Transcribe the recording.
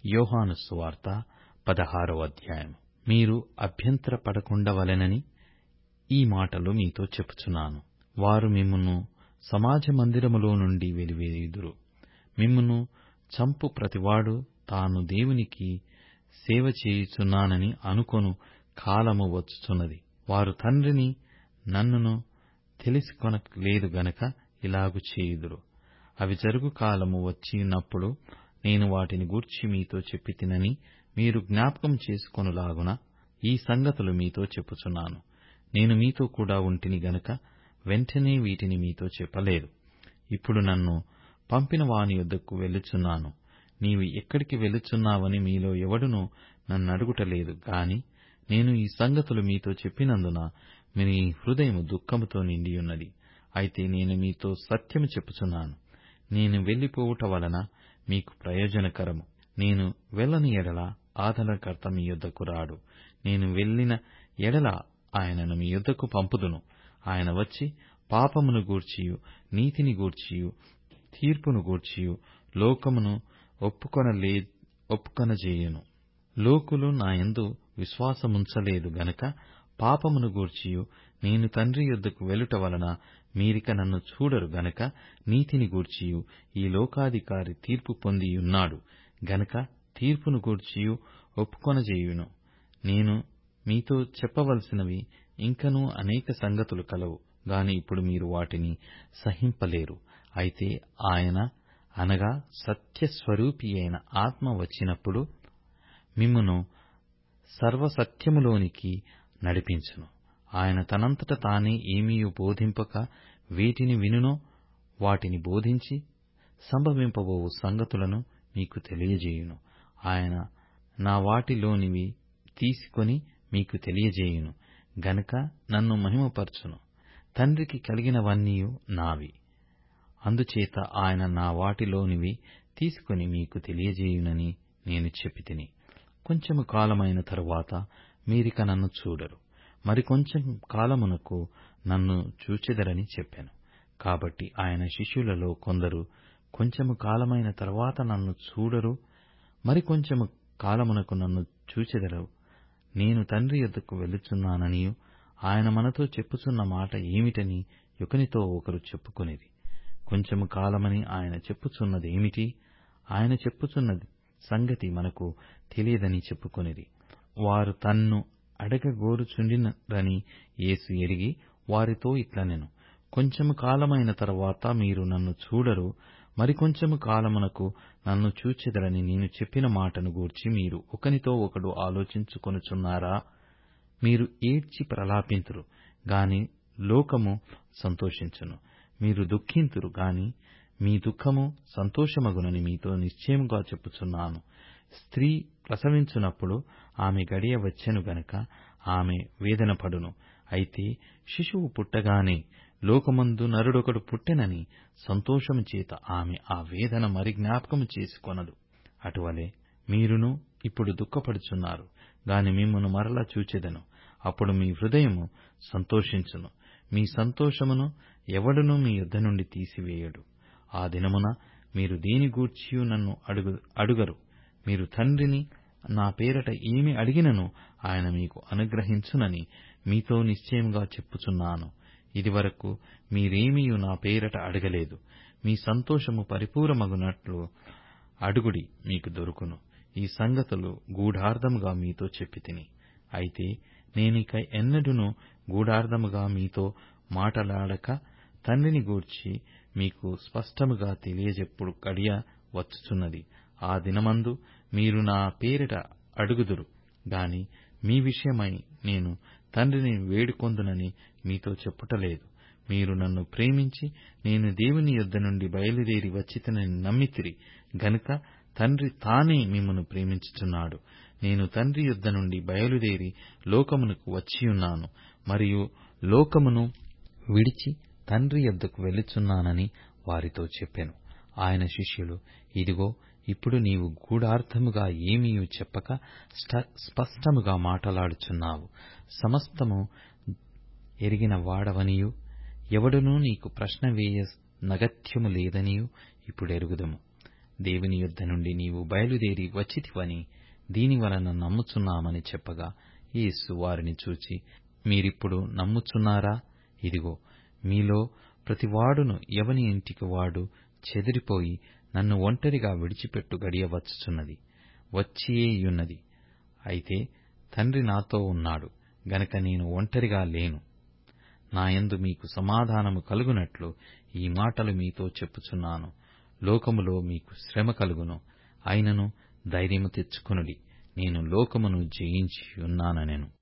యోహాను సువార్త పదహారవ అధ్యాయం మీరు అభ్యంతరపడకుండవలెనని ఈ మాటలు మీతో చెప్పుచున్నాను వారు మిమ్మును సమాజ మందిరములో నుండి వెలివేయుదురు మిమ్మును చంపు ప్రతివాడు తాను దేవునికి సేవ చేయుచున్నానని అనుకొను కాలము వచ్చుచున్నది వారు తండ్రిని నన్నును తెలిసికొనలేదు గనక ఇలాగు చేయుదురు అవి జరుగు కాలము వచ్చినప్పుడు నేను వాటిని గూర్చి మీతో చెప్పితినని మీరు జ్ఞాపకం చేసుకొనులాగున ఈ సంగతులు మీతో చెప్పుచున్నాను నేను మీతో కూడా ఉంటిని గనుక వెంటనే వీటిని మీతో చెప్పలేదు ఇప్పుడు నన్ను పంపిన వాని యొద్దకు వెళ్ళుచున్నాను నీవు ఎక్కడికి వెళ్ళుచున్నావని మీలో ఎవడునూ నన్నడుగుటలేదు గాని నేను ఈ సంగతులు మీతో చెప్పినందున మీ హృదయము దుఃఖముతో నిండియున్నది అయితే నేను మీతో సత్యము చెప్పుచున్నాను నేను వెళ్ళిపోవుట వలన మీకు ప్రయోజనకరము నేను వెళ్ళని ఎడల ఆదరణకర్త మీ యొద్దకు రాడు నేను వెళ్ళిన ఎడల ఆయనను మీ యొద్దకు పంపుదును ఆయన వచ్చి పాపమును గూర్చియు నీతిని గూర్చియు తీర్పును గూర్చియు లోకమును ఒప్పుకొనలే ఒప్పుకొనజేయును లోకులు నాయందు విశ్వాసముంచలేదు గనక పాపమును గూర్చియు నేను తండ్రి యొద్దకు వెళ్ళుట వలన మీరిక నన్ను చూడరు గనక నీతిని గూర్చియు ఈ లోకాధికారి తీర్పు పొందియున్నాడు గనక తీర్పును గూర్చియు ఒప్పుకొనజేయును నేను మీతో చెప్పవలసినవి ఇంకనూ అనేక సంగతులు కలవు గాని ఇప్పుడు మీరు వాటిని సహింపలేరు అయితే ఆయన అనగా సత్యస్వరూపి అయిన ఆత్మ వచ్చినప్పుడు మిమ్మును సర్వసత్యములోనికి నడిపించును ఆయన తనంతట తానే ఏమీయూ బోధింపక వేటిని వినునో వాటిని బోధించి సంభవింపబోవు సంగతులను మీకు తెలియజేయును ఆయన నా వాటిలోనివి తీసుకొని మీకు తెలియజేయును గనక నన్ను మహిమపరచును తండ్రికి కలిగినవన్నీయు నావి అందుచేత ఆయన నా వాటిలోనివి తీసుకొని మీకు తెలియజేయునని నేను చెప్పితిని కొంచెము కాలమైన తరువాత మీరిక నన్ను చూడరు మరి కొంచెం కాలమునకు నన్ను చూచెదరని చెప్పాను కాబట్టి ఆయన శిష్యులలో కొందరు కొంచెము కాలమైన తరువాత నన్ను చూడరు మరి కొంచెము కాలమునకు నన్ను చూచెదరు నేను తండ్రి యొద్దకు వెళ్ళుచున్నాననియు ఆయన మనతో చెప్పుచున్న మాట ఏమిటని ఒకనితో ఒకరు చెప్పుకొనిరి కొంచెము కాలమని ఆయన చెప్పుచున్నదేమిటి ఆయన చెప్పుచున్నది సంగతి మనకు తెలియదని చెప్పుకొనిరి వారు తన్ను అడగగోరుచుండిరని యేసు ఎరిగి వారితో ఇట్లనెను కొంచెము కాలమైన తరువాత మీరు నన్ను చూడరు మరి కొంచెము కాలమునకు నన్ను చూచెదరని నేను చెప్పిన మాటను గూర్చి మీరు ఒకనితో ఒకడు ఆలోచించుకొనుచున్నారా మీరు ఏడ్చి ప్రలాపింతురు గాని లోకము సంతోషించును మీరు దుఃఖింతురు గాని మీ దుఃఖము సంతోషమగునని మీతో నిశ్చయముగా చెప్పుచున్నాను స్త్రీ ప్రసవించునప్పుడు ఆమె గడియ వచ్చెను గనక ఆమె వేదనపడును అయితే శిశువు పుట్టగానే లోకమందు నరుడొకడు పుట్టెనని సంతోషము చేత ఆమె ఆ వేదన మరి జ్ఞాపకము చేసుకొనదు అటువలే మీరును ఇప్పుడు దుఃఖపడుచున్నారు గాని మిమ్మును మరల చూచెదను అప్పుడు మీ హృదయము సంతోషించును మీ సంతోషమును ఎవడునూ మీ యొద్ద నుండి తీసివేయడు ఆ దినమున మీరు దేని గూర్చియూ నన్ను అడుగు అడుగరు మీరు తండ్రిని నా పేరట ఏమి అడిగినను ఆయన మీకు అనుగ్రహించునని మీతో నిశ్చయముగా చెప్పుచున్నాను ఇదివరకు మీరేమియూ నా పేరట అడగలేదు మీ సంతోషము పరిపూరమగునట్లు అడుగుడి మీకు దొరుకును ఈ సంగతులు గూఢార్థముగా మీతో చెప్పితిని అయితే నేనిక ఎన్నడూను గూఢార్థముగా మీతో మాటలాడక తండ్రిని గూర్చి మీకు స్పష్టముగా తెలియజెప్పుడు గడియ వచ్చుచున్నది ఆ దినమందు మీరు నా పేరిట అడుగుదురు గాని మీ విషయమై నేను తండ్రిని వేడుకొందునని మీతో చెప్పుటలేదు మీరు నన్ను ప్రేమించి నేను దేవుని యొద్ద నుండి బయలుదేరి వచ్చితినని నమ్మితిరి గనుక తండ్రి తానే మిమ్మును ప్రేమించుచున్నాడు నేను తండ్రి యొద్ద నుండి బయలుదేరి లోకమునకు వచ్చియున్నాను మరియు లోకమును విడిచి తండ్రి యొద్దకు వెళ్ళుచున్నానని వారితో చెప్పెను ఆయన శిష్యులు ఇదిగో ఇప్పుడు నీవు గూఢార్థముగా ఏమీయూ చెప్పక స్పష్టముగా మాటలాడుచున్నావు సమస్తము ఎరిగిన వాడవనియు ఎవడునూ నీకు ప్రశ్న వేయ నగత్యము లేదనియూ ఇప్పుడెరుగుదుము దేవుని యొద్ద నుండి నీవు బయలుదేరి వచ్చితివని దీని వలన నమ్ముచున్నామని చెప్పగా యేసు వారిని చూచి మీరిప్పుడు నమ్ముచున్నారా ఇదిగో మీలో ప్రతివాడును ఎవని ఇంటికి వాడు చెదిరిపోయి నన్ను ఒంటరిగా విడిచిపెట్టు గడియ వచ్చుచున్నది వచ్చియేయున్నది అయితే తండ్రి నాతో ఉన్నాడు గనక నేను ఒంటరిగా లేను నాయందు మీకు సమాధానము కలుగునట్లు ఈ మాటలు మీతో చెప్పుచున్నాను లోకములో మీకు శ్రమ కలుగును అయినను ధైర్యము తెచ్చుకొనుడి నేను లోకమును జయించి ఉన్నాననెను